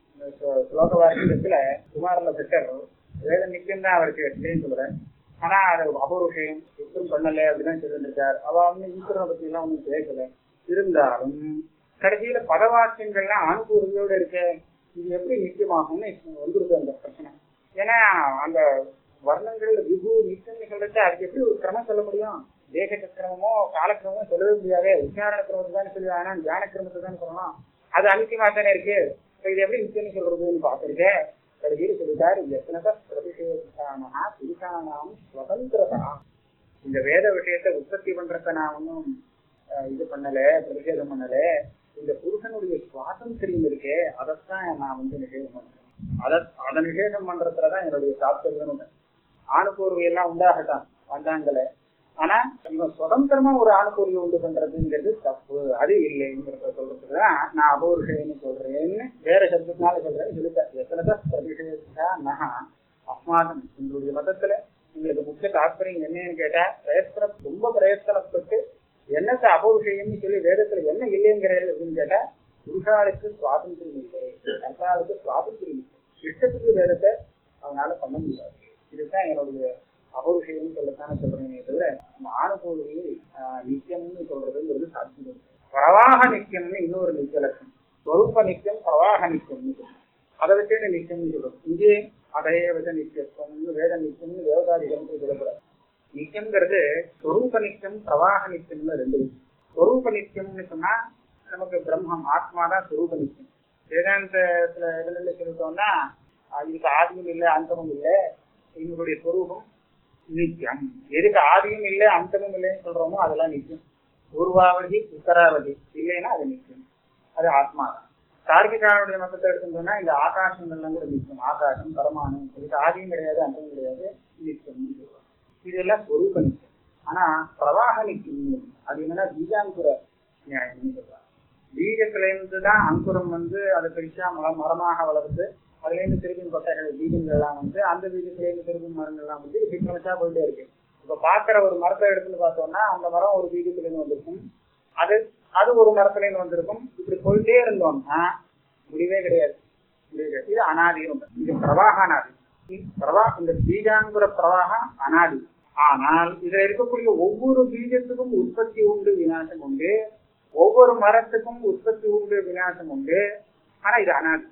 ஸ்லோக வாக்கியத்துல குமாரல பெற்றர் வேத நிச்சயம் தான் அவருக்கு தெரியும் சொல்றேன் ஆனா அது அபௌருஷயம் எப்பவும் பண்ணல அப்படிதான் சொல்லிட்டு இருக்கார் அவ வந்து ஈஸ்வரனை பத்தி எல்லாம் ஒண்ணும் பேசல இருந்தாலும் கடைசியில பதவாக்கியங்கள்லாம் அனுபூர்வியோட இருக்க இது எப்படி நிச்சயமாகும்னு வந்துருது அந்த பிரச்சனை ஏன்னா அந்த வர்ணங்கள் விபு நிச்சயம் நிகழ்றது அதுக்கு எப்படி ஒரு கிரமம் சொல்ல முடியும் தேக சக்கிரமமோ காலக்கிரமமோ சொல்லவே முடியாது உச்சாரண கிரமத்தை தானே சொல்லி ஆனா தியான கிரமத்தை தானே சொல்லலாம் அது அனித்தியமா தானே இருக்கு இப்ப இது எப்படி நிச்சயம் சொல்றதுன்னு பார்த்திருக்கேன் கடைசியில் சொல்லிட்டாரு எத்தனை பிரதிஷேதானா புருஷானாம் சுதந்திரதா இந்த வேத விஷயத்தை உற்பத்தி பண்றத நான் ஒன்றும் இது பண்ணல பிரதிஷேதம் பண்ணல இந்த புருஷனுடைய சுவாதந்திரியம் இருக்கே அதைத்தான் நான் வந்து நிஷேதம் பண்றேன் அத அதை நிஷேதம் பண்றதுலதான் என்னுடைய தாத்பரியம் ஆணுபூர்வி எல்லாம் உண்டாகட்டான் வந்தாங்கள ஆனா இவன் சுதந்திரமா ஒரு ஆணுபூர்வி உண்டு பண்றதுங்கிறது தப்பு அது இல்லைங்கிறத சொல்றதுக்குதான் நான் அபௌருஷேன்னு சொல்றேன்னு வேற சப்தத்தினால சொல்றேன்னு சொல்லிட்டேன் எத்தனை பிரதிஷேதா நகா அஸ்மாதம் எங்களுடைய மதத்துல எங்களுக்கு முக்கிய தாற்பயம் என்னன்னு கேட்டா பிரயத்தனம் ரொம்ப பிரயத்தனப்பட்டு என்னத்தை அபௌருஷயம்னு சொல்லி வேதத்துல என்ன இல்லைங்கிறது அப்படின்னு கேட்டா புருஷாளுக்கு சுவாதந்திரம் இல்லை கர்த்தாளுக்கு சுவாதந்திரம் இல்லை இஷ்டத்துக்கு வேதத்தை அவனால பண்ண முடியாது இதுதான் என்னுடைய அபௌருஷயம்னு சொல்லத்தானே சொல்றேனே தவிர ஆணுபூர்வியை நித்தியம்னு சொல்றதுங்கிறது சாத்தியம் பிரவாக நித்தியம்னு இன்னொரு நித்திய லட்சம் ஸ்வரூப நித்தியம் பிரவாக நித்தியம்னு சொல்றோம் அதை வச்சு நித்தியம்னு சொல்றோம் இங்கே அதே வித நித்தியத்துவம்னு வேத நித்தியம்னு வேதாதிகம் சொல்லக்கூடாது நித்தியம்ங்கிறது ஸ்வரூப நித்தியம் பிரவாக நித்தியம்னு ரெண்டு விஷயம் ஸ்வரூப நித்தியம்னு சொன்னா நமக்கு பிரம்மம் ஆத்மா தான் ஸ்வரூப நித்தியம் வேதாந்தத்துல இதுல சொல்லிட்டோம்னா அஹ் இதுக்கு ஆதியும் இல்லை அந்தமும் இல்லை எங்களுடைய ஸ்வரூபம் நித்தியம் எதுக்கு ஆதியும் இல்லை அந்தமும் இல்லைன்னு சொல்றோமோ அதெல்லாம் நித்தியம் பூர்வாவதி உத்தராவதி இல்லைன்னா அது நித்தியம் அது ஆத்மா தான் தார்கிகாவுடைய மதத்தை எடுத்துட்டோம்னா இந்த ஆகாசங்கள்லாம் கூட நித்தியம் ஆகாசம் பரமாணு இதுக்கு ஆதியும் கிடையாது அந்தமும் கிடையாது நித்தியம் இதெல்லாம் ஸ்வரூப நித்தியம் ஆனா பிரவாக நித்தியம் அது என்னன்னா பீஜாங்குர நியாயம்னு சொல்றாங்க பீஜத்துல இருந்து தான் அங்குரம் வந்து அது பெருசா மர மரமாக வளர்ந்து அதுல இருந்து திருப்பி கொட்டைகள் பீஜங்கள் எல்லாம் வந்து அந்த பீஜத்துல இருந்து திருப்பி மரங்கள் எல்லாம் வந்து சீக்கிரமச்சா போயிட்டே இருக்கு இப்ப பாக்குற ஒரு மரத்தை எடுத்துன்னு பார்த்தோம்னா அந்த மரம் ஒரு பீஜத்துல இருந்து வந்திருக்கும் அது அது ஒரு மரத்துல இருந்து வந்திருக்கும் இப்படி போயிட்டே இருந்தோம்னா முடிவே கிடையாது முடிவே கிடையாது இது அனாதியும் இது பிரவாக அனாதி இது பிரவா இந்த பீஜாங்குர பிரவாகம் அனாதி ஆனால் இதுல இருக்கக்கூடிய ஒவ்வொரு பீஜத்துக்கும் உற்பத்தி உண்டு விநாசம் உண்டு ஒவ்வொரு மரத்துக்கும் உற்பத்தி உண்டு விநாசம் உண்டு ஆனா இது அனாதி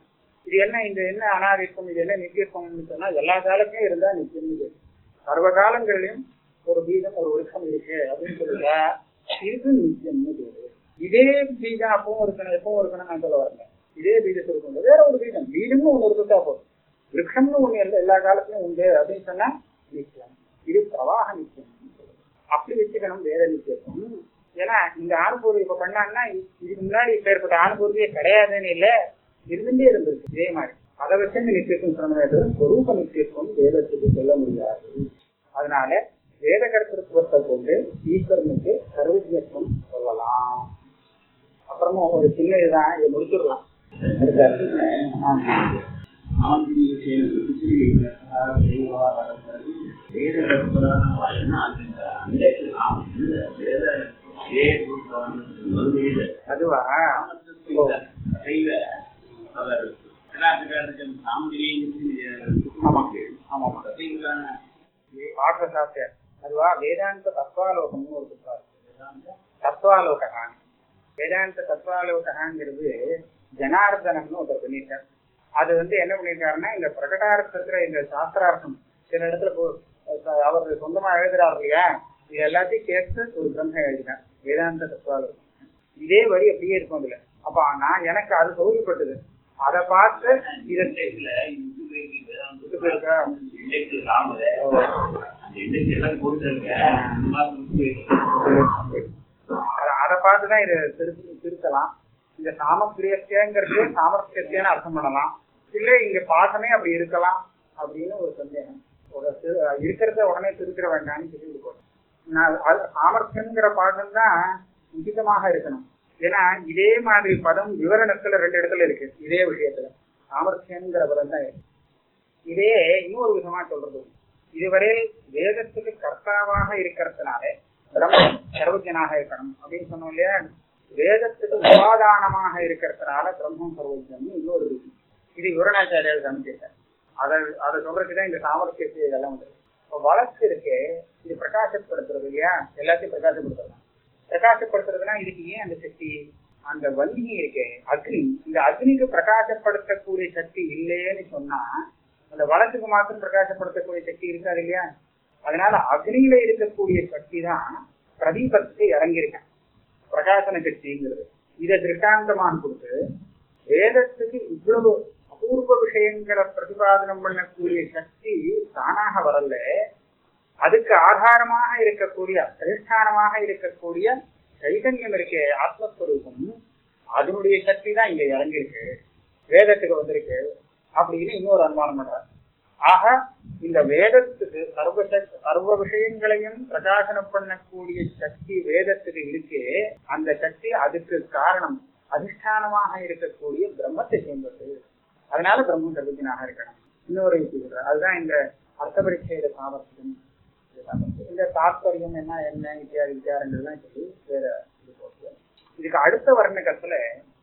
இது என்ன இந்த என்ன அனாதிக்கம் இது என்ன நித்தியத்துவம்னு சொன்னா எல்லா காலத்திலும் இருந்தா நித்தியம் சர்வ காலங்களிலும் ஒரு பீஜம் ஒரு விருட்சம் இருக்கு அப்படின்னு சொல்லுங்க இது நித்தியம்னு பேரு இதே பீஜம் அப்பவும் இருக்கணும் எப்பவும் இருக்கணும் நான் சொல்ல வரேன் இதே பீஜத்தில் இருக்கும் வேற ஒரு பீஜம் பீஜம்னு ஒண்ணு இருக்கா போதும் விருட்சம்னு ஒண்ணு எல்லா எல்லா காலத்திலும் உண்டு அப்படின்னு சொன்னா நித்தியம் இது பிரவாக நித்தியம் அப்படி வச்சுக்கணும் வேத நித்தியத்துவம் ஏன்னா இந்த ஆணுபூர்வம் இப்ப பண்ணாங்கன்னா இதுக்கு முன்னாடி இப்பேற்பட்ட ஆணுபூர்வியே கிடையாதுன்னு இல்ல இருந்துட்டே இருந்திருக்கு இதே மாதிரி அதை வச்சு இந்த நித்தியத்துவம் சொன்னது ஸ்வரூப நித்தியத்துவம் வேதத்துக்கு சொல்ல முடியாது அதனால வேத கருத்துவத்தை கொண்டு ஈஸ்வரனுக்கு சர்வஜத்துவம் சொல்லலாம் அப்புறமா ஒரு சின்ன இதுதான் இதை முடிச்சிடலாம் அதுவா ஆமா பாடசாஸ்திரம் அதுவா வேதாந்த தத்வாலோகம்னு ஒரு புத்தகம் இருக்கு. தத்வாலோகான் வேதாந்த தத்வாலோகாங்கிறது ஜனார்தனம்னு ஒருத்தர் பண்ணியிருக்கார் அது வந்து என்ன பண்ணியிருக்காருன்னா இந்த பிரகடார்த்தத்துல இந்த சாஸ்திரார்த்தம் சில இடத்துல போ- அவர் சொந்தமா எழுதுறாரு இல்லையா இது எல்லாத்தையும் கேட்டு ஒரு பிரம்ம எழுதினார் வேதாந்த தத்வாலோகம் இதே வரி அப்படியே இருக்கும் அதுல அப்ப நான் எனக்கு அது சௌகரியப்பட்டது அதை பார்த்து இதை அத- அதை பார்த்துதான் இதை திரு திருத்தலாம் இந்த சாமக்கிரியங்கிறது சாமர்த்தியத்தியான அர்த்தம் பண்ணலாம் இல்ல இங்க பாசமே அப்படி இருக்கலாம் அப்படின்னு ஒரு சந்தேகம் ஒரு திரு- இருக்கிறத உடனே திருத்திர வேண்டாம்னு சொல்லி இருக்கணும் நான் அது சாமர்த்தியங்கிற பாடம் தான் உச்சிதமாக இருக்கணும் ஏன்னா இதே மாதிரி பதம் விவரணத்துல ரெண்டு இடத்துல இருக்கு இதே விஷயத்துல சாமர்த்தியங்கிற பதம் தான் இருக்கு இதே இன்னொரு விதமா சொல்றது இதுவரையில் வேதத்துக்கு கர்த்தாவாக இருக்கிறதுனால பிரம்மன் சர்வஜனாக இருக்கணும் அப்படின்னு சொன்னோம் இல்லையா வேதத்துக்கு உபாதானமாக இருக்கிறதுனால பிரம்மம் சர்வஜன் இன்னொரு இருக்கு இது விவரணாச்சாரியார் சமைச்சிருக்கார் அதை அதை சொல்றதுதான் இந்த சாமர்த்தியத்தை இதெல்லாம் வந்து இப்போ வழக்கு இருக்கு இது பிரகாசப்படுத்துறது இல்லையா எல்லாத்தையும் பிரகாசப்படுத்தலாம் பிரகாசப்படுத்துறதுனா இதுக்கு ஏன் அந்த சக்தி அந்த வன்னி இருக்கே அக்னி இந்த அக்னிக்கு பிரகாசப்படுத்தக்கூடிய சக்தி இல்லைன்னு சொன்னா அந்த வழக்குக்கு மாத்திரம் பிரகாசப்படுத்தக்கூடிய சக்தி இருக்காது இல்லையா அதனால அக்னியில இருக்கக்கூடிய சக்தி தான் பிரதீபத்துக்கு இறங்கியிருக்கேன் பிரகாசன சக்திங்கிறது இதை திருஷ்டாந்தமாக கொடுத்து வேதத்துக்கு இவ்வளவு அபூர்வ விஷயங்களை பிரதிபாதனம் பண்ணக்கூடிய சக்தி தானாக வரல அதுக்கு ஆதாரமாக இருக்கக்கூடிய அதிஷ்டானமாக இருக்கக்கூடிய சைதன்யம் இருக்கே ஆத்மஸ்வரூபம் அதனுடைய சக்தி தான் இங்க இறங்கியிருக்கு வேதத்துக்கு வந்திருக்கு அப்படின்னு இன்னொரு அனுமானம் பண்றார் ஆக இந்த வேதத்துக்கு சர்வ சக்- சர்வ விஷயங்களையும் பிரகாசனம் பண்ணக்கூடிய சக்தி வேதத்துக்கு இருக்கு அந்த சக்தி அதுக்கு காரணம் அதிஷ்டானமாக இருக்கக்கூடிய பிரம்மத்தை சேர்ந்தது அதனால பிரம்ம சர்வஜனாக இருக்கணும் இன்னொரு யுக்தி சொல்றார் அதுதான் இந்த அர்த்த பரிச்சையில சாமர்த்தியம் இந்த தாத்பரியம் என்ன என்ன இத்தியாதி விசாரங்கள்லாம் சொல்லி வேற இது போட்டு இதுக்கு அடுத்த வர்ணகத்துல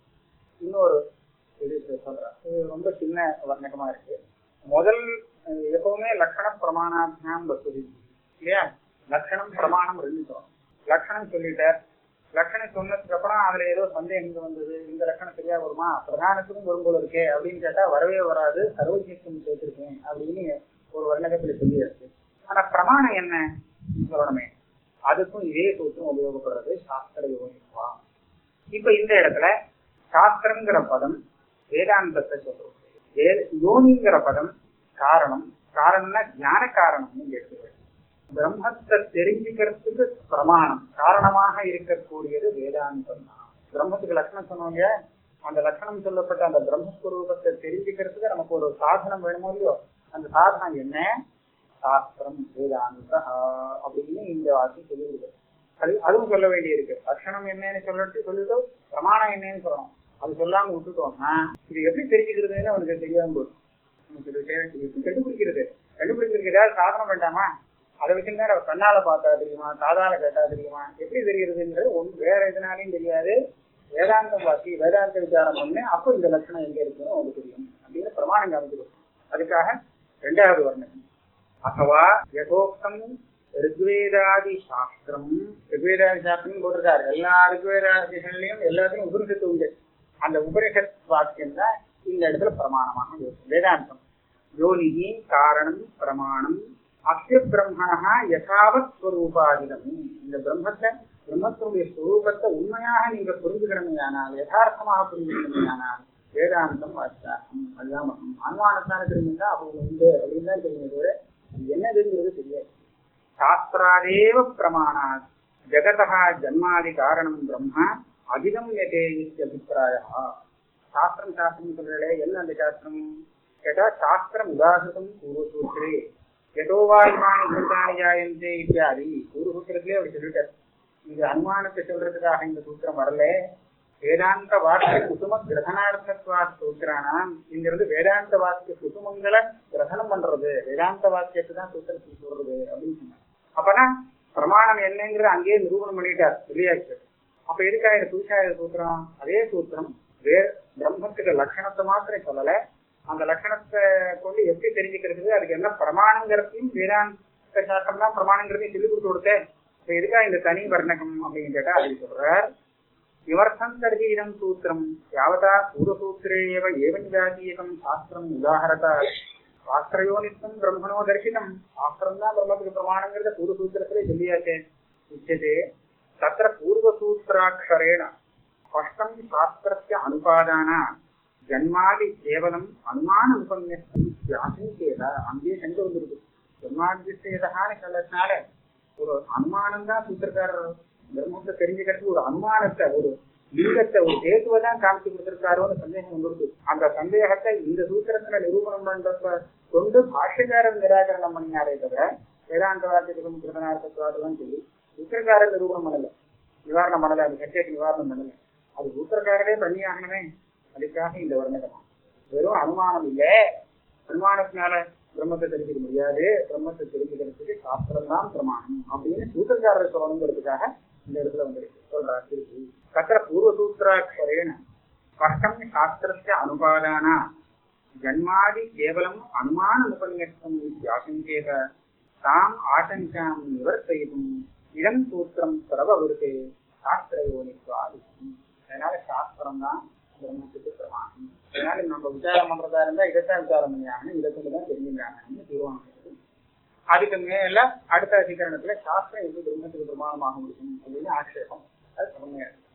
இன்னொரு இது சொல்றேன் இது ரொம்ப சின்ன வர்ணகமா இருக்கு முதல் அஹ், எப்பவுமே லட்சண பிரமாணாபியாம் வசதி இல்லையா லட்சணம் பிரமாணம் ரெண்டு சொல்லணும் லட்சணம் சொல்லிட்டார் லட்சணம் சொன்னதுக்கு அப்புறம் அதுல ஏதோ சந்தேகம் இங்க வந்தது இந்த லட்சணம் சரியா வருமா பிரதானத்துக்கும் வரும் போல இருக்கே அப்படின்னு கேட்டா வரவே வராது சர்வஜியம் சேர்த்திருக்கேன் அப்படின்னு ஒரு வர்ணகத்துல சொல்லியாச்சு ஆனா பிரமாணம் என்ன சொல்லணுமே அதுக்கும் இதே சூத்திரம் உபயோகப்படுறது சாஸ்திர யோகிப்பா இப்ப இந்த இடத்துல சாஸ்திரங்கிற பதம் வேதாந்தத்தை சொல்றோம் வே- யோனிங்கிற பதம் காரணம் காரணம்னா ஞான காரணம்னு எடுத்துக்கிறேன் பிரம்மத்தை தெரிஞ்சுக்கிறதுக்கு பிரமாணம் காரணமாக இருக்கக்கூடியது வேதாந்தம் தான் பிரம்மத்துக்கு லட்சணம் சொன்னவங்க அந்த லட்சணம் சொல்லப்பட்ட அந்த பிரம்மஸ்வரூபத்தை தெரிஞ்சுக்கிறதுக்கு நமக்கு ஒரு சாதனம் வேணுமோ இல்லையோ அந்த சாதனம் என்ன சாஸ்திரம் வேதாந்த அப்படின்னு இந்த வாக்கியம் சொல்லியிருக்கு அது அதுவும் சொல்ல வேண்டியிருக்கு லட்சணம் என்னன்னு சொல்லிட்டு சொல்லிட்டு பிரமாணம் என்னன்னு சொல்லணும் அது சொல்லாம விட்டுட்டோம்னா இது எப்படி தெரிஞ்சுக்கிறதுன்னு அவனுக்கு தெரியாம போகும் நமக்கு இது தேவை- இது எப்படி கண்டுபிடிக்கிறது கண்டுபிடிக்கிறதுக்கு ஏதாவது சாதனம் வேண்டாமா அதை வச்சுருந்தா நம்ம கண்ணால பார்த்தா தெரியுமா காதால கேட்டா தெரியுமா எப்படி தெரிகிறதுன்றது ஒன்று வேற எதுனாலையும் தெரியாது வேதாந்தம் வாசி வேதாந்த விசாரம் பண்ணு அப்போ இந்த லட்சணம் எங்க இருக்குன்னு உங்களுக்கு தெரியும் அப்படின்னு பிரமாணம் காமிச்சிடும் அதுக்காக ரெண்டாவது வர்ணம் அथवा யதோக்தம் ரிக்வேதாதி சாஸ்திரம் ரிக்வேதாதி சாஸ்திரம் போட்டிருக்காரு எல்லா ரிக்வேதாதிகள்லயும் எல்லாத்துலயும் உபனிஷத்து உண்டு அந்த உபனிஷத் வாக்கியம் தான் இந்த இடத்துல பிரமாணமாக யோசி- வேதாந்தம் யோனிகி காரணம் பிரமாணம் அஸ்ய பிரம்மணா யசாவத் ஸ்வரூபாதிகம் இந்த பிரம்மத்தை பிரம்மத்தினுடைய ஸ்வரூபத்தை உண்மையாக நீங்க புரிஞ்சுக்கணுமையானால் யதார்த்தமாக புரிஞ்சுக்கணுமையானால் வேதாந்தம் வாசித்தாகும் அதுதான் மகம். அனுமானத்தான தெரிஞ்சுட்டா அவங்க உண்டு அப்படின்னு தான் தெரியும் தவிர அது என்னதுங்கிறது தெரியாது சாஸ்திராதேவ பிரமாணாத் ஜகதா ஜன்மாதி காரணம் பிரம்ம அதிகம் யதே அபிப்பிராய சாஸ்திரம் சாஸ்திரம் சொல்றே என்ன அந்த சாஸ்திரம் கேட்டா சாஸ்திரம் உதாசிதம் பூர்வசூத்திரே எதோவாயுமானி பூதானி ஜாயந்தே இத்தியாதி பூர்வசூத்திரத்திலே அப்படி சொல்லிட்டார் இது அனுமானத்தை சொல்றதுக்காக இந்த சூத்திரம் வரல வேதாந்த வாக்கிய குசும கிரகணார்த்தத்வா சூத்திரானாம் இங்கிருந்து வேதாந்த வாக்கிய குசுமங்களை கிரகணம் பண்றது வேதாந்த வாக்கியத்தை தான் சூத்திரத்தில் சொல்றது அப்படின்னு சொன்னார் அப்பனா பிரமாணம் என்னங்கிறது அங்கேயே நிரூபணம் பண்ணிட்டார் சொல்லியாச்சு அப்ப எதுக்காக இந்த புதுசா இது சூத்திரம் அதே சூத்திரம் வே பிரம்மத்துக்கு லட்சணத்தை மாத்திரம் சொல்லல அந்த லட்சணத்தை கொண்டு எப்படி தெரிஞ்சுக்கிறது அதுக்கு என்ன பிரமாணங்கிறதையும் வேதாந்த சாஸ்திரம் தான் பிரமாணங்கிறதையும் சொல்லி கொடுத்து கொடுத்தேன் இப்ப எதுக்காக இந்த தனி வர்ணகம் அப்படின்னு கேட்டா அது சொல்றார் किमर्थं तर्हि इदं सूत्रं यावता पूर्वसूत्रे एव एवं जातीयकं शास्त्रम् उदाहरत शास्त्रयोनित्वं ब्रह्मणो दर्शितं शास्त्रं न ब्रह्मத்துக்கு பிரமாணங்கிறத பூர்வசூத்திரத்திலே சொல்லியாச்சே உச்சதே तत्र पूर्वसूत्राक्षरेण स्पष्टं शास्त्रस्य अनुपादान ஜன்மாதி கேவலம் அனுமான உபன்யஸ்து ஆசங்கேத அங்கே சென்று வந்திருக்கு ஜன்மாதிசேதான்னு சொல்லதுனால ஒரு அனுமானம் தான் சூத்திரக்காரர் பிரம்மத்தை தெரிஞ்சுக்கிறதுக்கு ஒரு அனுமானத்தை ஒரு லிங்கத்தை ஒரு சேத்துவை தான் காமிச்சு கொடுத்திருக்காரோன்னு சந்தேகம் வந்துருக்கு அந்த சந்தேகத்தை இந்த சூத்திரத்துல நிரூபணம் பண்றப்ப கொண்டு பாஷ்யக்காரர் நிராகரணம் பண்ணினாரே தவிர வேதாந்த வாக்கியத்துக்கும் கிருதனார்த்தத்துவாதெல்லாம் சொல்லி சூத்திரக்காரர் நிரூபணம் பண்ணல நிவாரணம் பண்ணல அந்த சத்தியத்தை நிவாரணம் பண்ணல அது சூத்திரக்காரரே பண்ணி ஆகணுமே அதுக்காக இந்த வர்ணகமா வெறும் அனுமானம் இல்ல அனுமானத்தினால பிரம்மத்தை தெரிஞ்சுக்க முடியாது பிரம்மத்தை தெரிஞ்சுக்கிறதுக்கு சாஸ்திரம் தான் பிரமாணம் அப்படின்னு சூத்திரக்காரர் சொல்லணுங்கிறதுக்காக இந்த இடத்துல வந்திருக்கு சொல்றார் திருப்பி தத்திர பூர்வசூத்திராட்சரேண ஸ்பஷ்டம் சாஸ்திரஸ்ய அனுபாதானா ஜன்மாதி கேவலம் அனுமான உபநிஷம் ஆசங்கேத தாம் ஆசங்காம் நிவர்த்தயிதும் இதம் சூத்திரம் சர்வவிருத்தே சாஸ்திரயோனித்வாதி அதனால சாஸ்திரம் தான் பிரம்மத்துக்கு பிரமாணம் அதனால நம்ம விசாரம் பண்றதா இருந்தா இதைத்தான் விசாரம் பண்ணியாங்க இதை கொண்டு தான் தெரிஞ்சுக்கிறாங்கன்னு தீர்மானம் செய்யுது. அதுக்கு மேல அடுத்த அதிகரணத்துல சாஸ்திரம் எப்படி பிரம்மத்துக்கு பிரமாணமாக முடியும் அப்படின்னு ஆட்சேபம் அது சமமையா இருக்கு